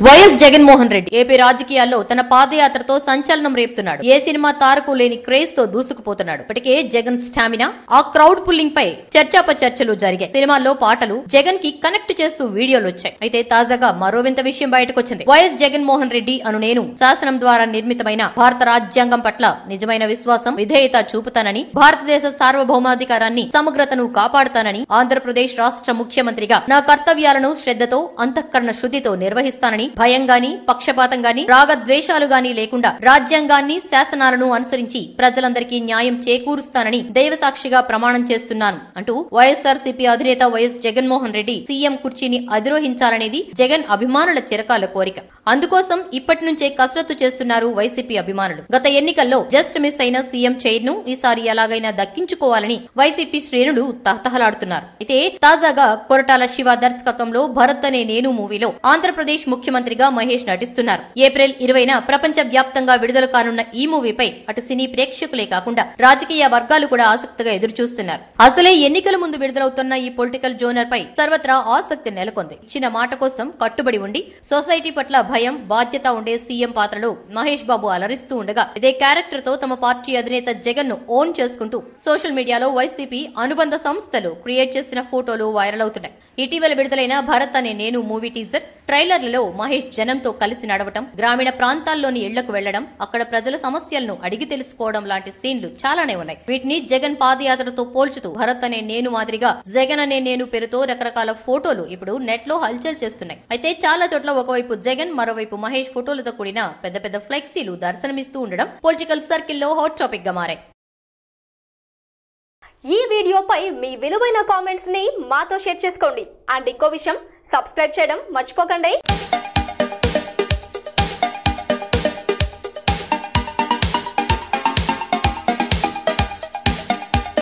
YS Jaganmohan Reddy AP రాజకీయాల్లో తన పాదయాత్రతో సంచలనం రేపుతున్నాడు ఏ సినిమా తారకు లేని క్రేజ్ తో దూసుకుపోతున్నాడు ఇప్పటికే జగన్ స్టామినా ఆ క్రౌడ్ పుల్లింగ్ పై చర్చాప చర్చలు జరిగాయి సినిమాల్లో పాటలు జగన్ కి కనెక్ట్ చేస్తూ వీడియోలు వచ్చాయి అయితే తాజాగా మరో వింత విషయం బయటకొచ్చింది వైఎస్ జగన్మోహన్ రెడ్డి అను నేను శాసనం ద్వారా నిర్మితమైన భారత రాజ్యాంగం పట్ల నిజమైన విశ్వాసం విధేయత చూపుతానని భారతదేశ సార్వభౌమాధికారాన్ని సమగ్రతను కాపాడుతానని ఆంధ్రప్రదేశ్ రాష్ట్ర ముఖ్యమంత్రిగా నా కర్తవ్యాలను శ్రద్ధతో అంతఃకరణ శుద్ధితో నిర్వహిస్తానని భయం గాని పక్షపాతం గాని రాగద్వేషాలు గాని లేకుండా రాజ్యాంగాన్ని శాసనాలను అనుసరించి ప్రజలందరికీ న్యాయం చేకూరుస్తానని దైవసాక్షిగా ప్రమాణం చేస్తున్నాను అంటూ వైఎస్ఆర్సీపీ అధినేత వైఎస్ జగన్మోహన్ రెడ్డి సీఎం కుర్చీని అధిరోహించాలనేది జగన్ అభిమానుల చిరకాల కోరిక అందుకోసం ఇప్పటి నుంచే కసరత్తు చేస్తున్నారు వైసీపీ అభిమానులు గత ఎన్నికల్లో జస్ట్ మిస్ అయిన సీఎం చైర్ ను ఈసారి ఎలాగైనా దక్కించుకోవాలని వైసీపీ శ్రేణులు తహతహలాడుతున్నారు అయితే తాజాగా కొరటాల శివ దర్శకత్వంలో భరత్ అనే నేను మూవీలో ఆంధ్రప్రదేశ్ ముఖ్యమంత్రిగా మహేష్ నటిస్తున్నారు ఏప్రిల్ ఇరవైన ప్రపంచ వ్యాప్తంగా విడుదల కానున్న ఈ మూవీపై అటు సినీ ప్రేక్షకులే కాకుండా రాజకీయ వర్గాలు కూడా ఆసక్తిగా ఎదురుచూస్తున్నారు అసలే ఎన్నికల ముందు విడుదలవుతున్న ఈ పొలిటికల్ జోనర్ పై సర్వత్రా ఆసక్తి నెలకొంది ఇచ్చిన మాట కోసం కట్టుబడి ఉండి సొసైటీ పట్ల భయం బాధ్యత ఉండే సీఎం పాత్రలో మహేష్ బాబు అలరిస్తూ ఉండగా ఇదే క్యారెక్టర్ తో తమ పార్టీ అధినేత జగన్ ను ఓన్ చేసుకుంటూ సోషల్ మీడియాలో వైసీపీ అనుబంధ సంస్థలు క్రియేట్ చేసిన ఫోటోలు వైరల్ అవుతున్నాయి ఇటీవల విడుదలైన భరత్ అనే నేను మూవీ టీజర్ ట్రైలర్లలో మహేష్ జనంతో కలిసి నడవటం గ్రామీణ ప్రాంతాల్లోని ఇళ్లకు వెళ్లడం అక్కడ ప్రజల సమస్యలను అడిగి తెలుసుకోవడం లాంటి సీన్లు చాలానే ఉన్నాయి వీటిని జగన్ పాదయాత్రతో పోల్చుతూ భరత్ అనే నేను మాదిరిగా జగన్ అనే నేను పేరుతో రకరకాల ఫోటోలు ఇప్పుడు నెట్ లో హల్చల్ చేస్తున్నాయి అయితే చాలా చోట్ల ఒకవైపు జగన్ మరోవైపు మహేష్ ఫోటోలతో కూడిన పెద్ద పెద్ద ఫ్లెక్సీలు దర్శనమిస్తూ ఉండడం పొలిటికల్ సర్కిల్లో హాట్ టాపిక్ గా మారాయి ఈ వీడియోపై మీ విలువైన కామెంట్స్ ని మాతో షేర్ చేసుకోండి అండ్ ఇంకో విషయం సబ్స్క్రైబ్ చేయడం మర్చిపోకండి